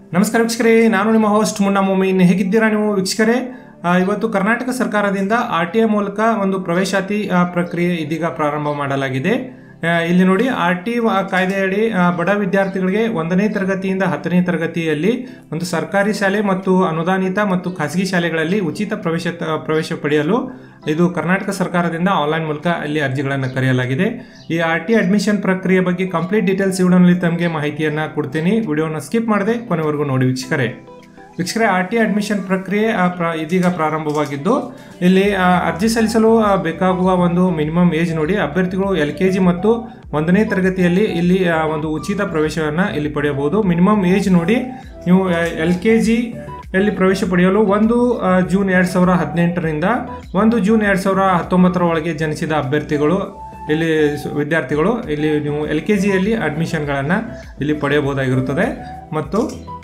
ನಮಸ್ಕಾರ ವೀಕ್ಷಕರೇ ನಾನು ನಿಮ್ಮ ಹೋಸ್ಟ್ ಮುನ್ನಾ ಮೊಮೀನ್ ಹೇಗಿದ್ದೀರಾ ನೀವು ವೀಕ್ಷಕರೇ ಆ, ಇವತ್ತು ಕರ್ನಾಟಕ ಸರ್ಕಾರದಿಂದ ಆರ್ ಟಿ ಐ ಮೂಲಕ ಒಂದು ಪ್ರವೇಶಾತಿ ಆ, ಪ್ರಕ್ರಿಯೆ ಇದೀಗ ಪ್ರಾರಂಭ ಮಾಡಲಾಗಿದೆ ಆ, ಇಲ್ಲಿ ನೋಡಿ ಆರ್ ಟಿ ಕಾಯ್ದೆಯಡಿ ಆ, ಬಡ ವಿದ್ಯಾರ್ಥಿಗಳಿಗೆ ಒಂದನೇ ತರಗತಿಯಿಂದ ಹತ್ತನೇ ತರಗತಿಯಲ್ಲಿ ಒಂದು ಸರ್ಕಾರಿ ಶಾಲೆ ಮತ್ತು ಅನುದಾನಿತ ಮತ್ತು ಖಾಸಗಿ ಶಾಲೆಗಳಲ್ಲಿ ಉಚಿತ ಪ್ರವೇಶ ಪ್ರವೇಶ ಪಡೆಯಲು ಇದು ಕರ್ನಾಟಕ ಸರ್ಕಾರದಿಂದ ಆನ್ಲೈನ್ ಮೂಲಕ ಅಲ್ಲಿ ಅರ್ಜಿಗಳನ್ನು ಕರೆಯಲಾಗಿದೆ ಈ ಆರ್ ಟಿ ಅಡ್ಮಿಷನ್ ಪ್ರಕ್ರಿಯೆ ಬಗ್ಗೆ ಕಂಪ್ಲೀಟ್ ಡೀಟೇಲ್ಸ್ ವಿಡಿಯೋನಲ್ಲಿ ತಮಗೆ ಮಾಹಿತಿಯನ್ನ ಕೊಡ್ತೀನಿ ವಿಡಿಯೋನ ಸ್ಕಿಪ್ ಮಾಡದೆ ಕೊನೆವರೆಗೂ ನೋಡಿ ವೀಕ್ಷಕರೇ ವೀಕ್ಷಕರೇ ಆರ್ ಟಿ ಅಡ್ಮಿಷನ್ ಪ್ರಕ್ರಿಯೆ ಆ, ಪ್ರ- ಇದೀಗ ಪ್ರಾರಂಭವಾಗಿದ್ದು ಇಲ್ಲಿ ಆ, ಅರ್ಜಿ ಸಲ್ಲಿಸಲು ಆ, ಬೇಕಾಗುವ ಒಂದು ಮಿನಿಮಮ್ ಏಜ್ ನೋಡಿ ಅಭ್ಯರ್ಥಿಗಳು ಎಲ್ ಕೆ ಜಿ ಮತ್ತು ಒಂದನೇ ತರಗತಿಯಲ್ಲಿ ಇಲ್ಲಿ ಆ, ಒಂದು ಉಚಿತ ಪ್ರವೇಶವನ್ನು ಇಲ್ಲಿ ಪಡೆಯಬಹುದು ಮಿನಿಮಮ್ ಏಜ್ ನೋಡಿ ನೀವು ಎಲ್ ಕೆ ಜಿ ಎಲ್ಲಿ ಪ್ರವೇಶ ಪಡೆಯಲು ಒಂದು ಆ, ಜೂನ್ ಎರಡು ಸಾವಿರ ಹದಿನೆಂಟರಿಂದ ಒಂದು ಜೂನ್ ಎರಡು ಸಾವಿರ ಹತ್ತೊಂಬತ್ತರ ಒಳಗೆ ಜನಿಸಿದ ಅಭ್ಯರ್ಥಿಗಳು ಇಲ್ಲಿ ಸ- ವಿದ್ಯಾರ್ಥಿಗಳು ಇಲ್ಲಿ ನೀವು ಎಲ್ ಕೆ ಜಿಯಲ್ಲಿ ಅಡ್ಮಿಷನ್ಗಳನ್ನು ಇಲ್ಲಿ ಪಡೆಯಬಹುದಾಗಿರುತ್ತದೆ ಮತ್ತು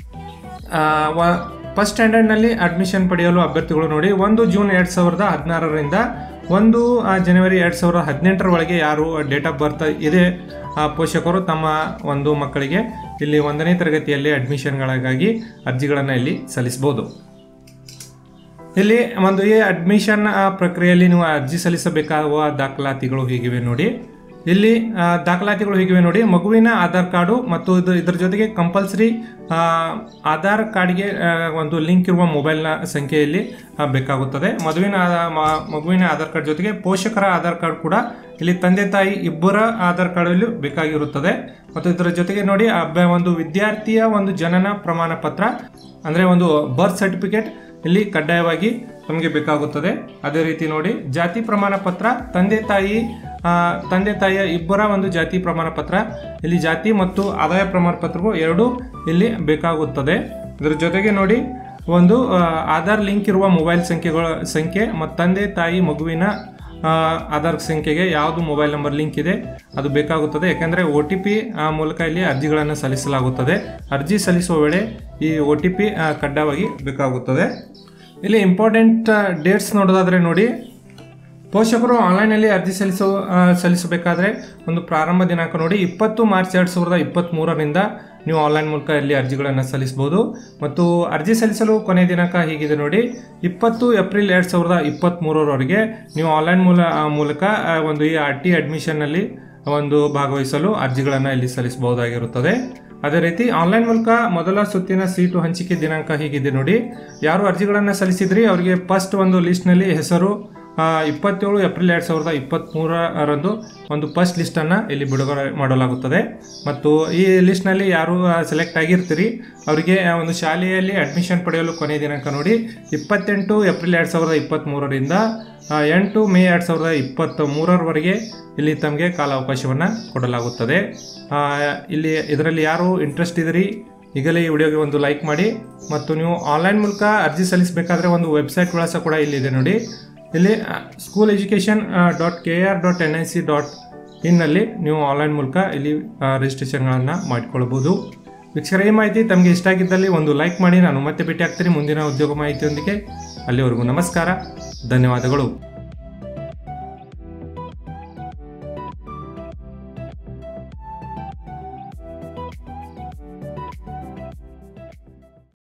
ಫಸ್ಟ್ ಸ್ಟ್ಯಾಂಡರ್ಡ್ನಲ್ಲಿ ಅಡ್ಮಿಷನ್ ಪಡೆಯಲು ಅಭ್ಯರ್ಥಿಗಳು ನೋಡಿ ಒಂದು ಜೂನ್ ಎರಡು ಸಾವಿರದ ಹದಿನಾರರಿಂದ ಒಂದು ಆ, ಜನವರಿ ಎರಡು ಸಾವಿರದ ಹದಿನೆಂಟರ ಒಳಗೆ ಯಾರು ಡೇಟ್ ಆಫ್ ಬರ್ತ್ ಇದೆ ಆ, ಪೋಷಕರು ತಮ್ಮ ಒಂದು ಮಕ್ಕಳಿಗೆ ಇಲ್ಲಿ ಒಂದನೇ ತರಗತಿಯಲ್ಲಿ ಅಡ್ಮಿಷನ್ಗಳಿಗಾಗಿ ಅರ್ಜಿಗಳನ್ನು ಇಲ್ಲಿ ಸಲ್ಲಿಸಬಹುದು ಇಲ್ಲಿ ಒಂದು ಈ ಅಡ್ಮಿಷನ್ ಆ, ಪ್ರಕ್ರಿಯೆಯಲ್ಲಿ ನೀವು ಅರ್ಜಿ ಸಲ್ಲಿಸಬೇಕಾಗುವ ದಾಖಲಾತಿಗಳು ಹೀಗಿವೆ ನೋಡಿ ಇಲ್ಲಿ ಆ, ದಾಖಲಾತಿಗಳು ಹೀಗಿವೆ ನೋಡಿ ಮಗುವಿನ ಆಧಾರ್ ಕಾರ್ಡು ಮತ್ತು ಇದು ಇದರ ಜೊತೆಗೆ ಕಂಪಲ್ಸರಿ ಆಧಾರ್ ಕಾರ್ಡ್ಗೆ ಆ, ಒಂದು ಲಿಂಕ್ ಇರುವ ಮೊಬೈಲ್ನ ಸಂಖ್ಯೆಯಲ್ಲಿ ಆ, ಬೇಕಾಗುತ್ತದೆ ಮಗುವಿನ ಆ- ಮ- ಮಗುವಿನ ಆಧಾರ್ ಕಾರ್ಡ್ ಜೊತೆಗೆ ಪೋಷಕರ ಆಧಾರ್ ಕಾರ್ಡ್ ಕೂಡ ಇಲ್ಲಿ ತಂದೆ ತಾಯಿ ಇಬ್ಬರ ಆಧಾರ್ ಕಾರ್ಡಲ್ಲೂ ಬೇಕಾಗಿರುತ್ತದೆ ಮತ್ತು ಇದರ ಜೊತೆಗೆ ನೋಡಿ ಅಬ್ಬ ಒಂದು ವಿದ್ಯಾರ್ಥಿಯ ಒಂದು ಜನನ ಪ್ರಮಾಣ ಪತ್ರ ಅಂದರೆ ಒಂದು ಬರ್ತ್ ಸರ್ಟಿಫಿಕೇಟ್ ಇಲ್ಲಿ ಕಡ್ಡಾಯವಾಗಿ ನಮಗೆ ಬೇಕಾಗುತ್ತದೆ ಅದೇ ರೀತಿ ನೋಡಿ ಜಾತಿ ಪ್ರಮಾಣ ಪತ್ರ ತಂದೆ ತಾಯಿ ಆ, ತಂದೆ ತಾಯಿಯ ಇಬ್ಬರ ಒಂದು ಜಾತಿ ಪ್ರಮಾಣ ಪತ್ರ ಇಲ್ಲಿ ಜಾತಿ ಮತ್ತು ಆದಾಯ ಪ್ರಮಾಣ ಪತ್ರವು ಎರಡೂ ಇಲ್ಲಿ ಬೇಕಾಗುತ್ತದೆ ಇದರ ಜೊತೆಗೆ ನೋಡಿ ಒಂದು ಆ, ಆಧಾರ್ ಲಿಂಕ್ ಇರುವ ಮೊಬೈಲ್ ಸಂಖ್ಯೆಗಳ ಸಂಖ್ಯೆ ಮತ್ತು ತಂದೆ ತಾಯಿ ಮಗುವಿನ ಆ, ಆಧಾರ್ ಸಂಖ್ಯೆಗೆ ಯಾವುದು ಮೊಬೈಲ್ ನಂಬರ್ ಲಿಂಕ್ ಇದೆ ಅದು ಬೇಕಾಗುತ್ತದೆ ಯಾಕೆಂದರೆ ಒ ಟಿ ಪಿ ಮೂಲಕ ಇಲ್ಲಿ ಅರ್ಜಿಗಳನ್ನು ಸಲ್ಲಿಸಲಾಗುತ್ತದೆ ಅರ್ಜಿ ಸಲ್ಲಿಸುವ ವೇಳೆ ಈ ಒ ಟಿ ಪಿ ಕಡ್ಡಾಯವಾಗಿ ಬೇಕಾಗುತ್ತದೆ ಇಲ್ಲಿ ಇಂಪಾರ್ಟೆಂಟ್ ಡೇಟ್ಸ್ ನೋಡೋದಾದರೆ ನೋಡಿ ಪೋಷಕರು ಆನ್ಲೈನಲ್ಲಿ ಅರ್ಜಿ ಸಲ್ಲಿಸು ಆ, ಸಲ್ಲಿಸಬೇಕಾದ್ರೆ ಒಂದು ಪ್ರಾರಂಭ ದಿನಾಂಕ ನೋಡಿ ಇಪ್ಪತ್ತು ಮಾರ್ಚ್ ಎರಡು ಸಾವಿರದ ಇಪ್ಪತ್ತ್ಮೂರರಿಂದ ನೀವು ಆನ್ಲೈನ್ ಮೂಲಕ ಇಲ್ಲಿ ಅರ್ಜಿಗಳನ್ನು ಸಲ್ಲಿಸಬಹುದು ಮತ್ತು ಅರ್ಜಿ ಸಲ್ಲಿಸಲು ಕೊನೆಯ ದಿನಾಂಕ ಹೀಗಿದೆ ನೋಡಿ ಇಪ್ಪತ್ತು ಏಪ್ರಿಲ್ ಎರಡು ಸಾವಿರದ ಇಪ್ಪತ್ತ್ಮೂರರವರೆಗೆ ನೀವು ಆನ್ಲೈನ್ ಮೂಲ ಆ, ಮೂಲಕ ಆ, ಒಂದು ಈ ಆರ್ ಟಿ ಅಡ್ಮಿಷನ್ನಲ್ಲಿ ಒಂದು ಭಾಗವಹಿಸಲು ಅರ್ಜಿಗಳನ್ನು ಇಲ್ಲಿ ಸಲ್ಲಿಸಬಹುದಾಗಿರುತ್ತದೆ ಅದೇ ರೀತಿ ಆನ್ಲೈನ್ ಮೂಲಕ ಮೊದಲ ಸುತ್ತಿನ ಸೀಟು ಹಂಚಿಕೆ ದಿನಾಂಕ ಹೀಗಿದೆ ನೋಡಿ ಯಾರು ಅರ್ಜಿಗಳನ್ನು ಸಲ್ಲಿಸಿದ್ರಿ ಅವರಿಗೆ ಫಸ್ಟ್ ಒಂದು ಲಿಸ್ಟ್ನಲ್ಲಿ ಹೆಸರು ಆ, ಇಪ್ಪತ್ತೇಳು ಏಪ್ರಿಲ್ ಎರಡು ಸಾವಿರದ ಇಪ್ಪತ್ತ್ಮೂರರಂದು ಒಂದು ಫಸ್ಟ್ ಲಿಸ್ಟನ್ನು ಇಲ್ಲಿ ಬಿಡುಗಡೆ ಮಾಡಲಾಗುತ್ತದೆ ಮತ್ತು ಈ ಲಿಸ್ಟ್ನಲ್ಲಿ ಯಾರು ಸೆಲೆಕ್ಟ್ ಆಗಿರ್ತೀರಿ ಅವರಿಗೆ ಆ, ಒಂದು ಶಾಲೆಯಲ್ಲಿ ಅಡ್ಮಿಷನ್ ಪಡೆಯಲು ಕೊನೆಯ ದಿನಾಂಕ ನೋಡಿ ಇಪ್ಪತ್ತೆಂಟು ಏಪ್ರಿಲ್ ಎರಡು ಸಾವಿರದ ಇಪ್ಪತ್ತ್ಮೂರರಿಂದ ಆ, ಎಂಟು ಮೇ ಎರಡು ಸಾವಿರದ ಇಪ್ಪತ್ತ್ ಮೂರರವರೆಗೆ ಇಲ್ಲಿ ತಮಗೆ ಕಾಲಾವಕಾಶವನ್ನು ಕೊಡಲಾಗುತ್ತದೆ ಆ, ಇಲ್ಲಿ ಇದರಲ್ಲಿ ಯಾರು ಇಂಟ್ರೆಸ್ಟ್ ಇದ್ದೀರಿ ಈಗಲೇ ಈ ವಿಡಿಯೋಗೆ ಒಂದು ಲೈಕ್ ಮಾಡಿ ಮತ್ತು ನೀವು ಆನ್ಲೈನ್ ಮೂಲಕ ಅರ್ಜಿ ಸಲ್ಲಿಸಬೇಕಾದ್ರೆ ಒಂದು ವೆಬ್ಸೈಟ್ ವಿಳಾಸ ಕೂಡ ಇಲ್ಲಿದೆ ನೋಡಿ ಇಲ್ಲಿ school education dot K R dot N I C dot ಇನ್ನಲ್ಲಿ ನೀವು ಆನ್ಲೈನ್ ಮೂಲಕ ಇಲ್ಲಿ ರಿಜಿಸ್ಟ್ರೇಷನ್ಗಳನ್ನು ಮಾಡಿಕೊಳ್ಬೋದು ವೀಕ್ಷಕರ ಈ ಮಾಹಿತಿ ತಮಗೆ ಇಷ್ಟ ಆಗಿದ್ದಲ್ಲಿ ಒಂದು ಲೈಕ್ ಮಾಡಿ ನಾನು ಮತ್ತೆ ಭೇಟಿ ಆಗ್ತೀನಿ ಮುಂದಿನ ಉದ್ಯೋಗ ಮಾಹಿತಿಯೊಂದಿಗೆ ಅಲ್ಲಿವರೆಗೂ ನಮಸ್ಕಾರ ಧನ್ಯವಾದಗಳು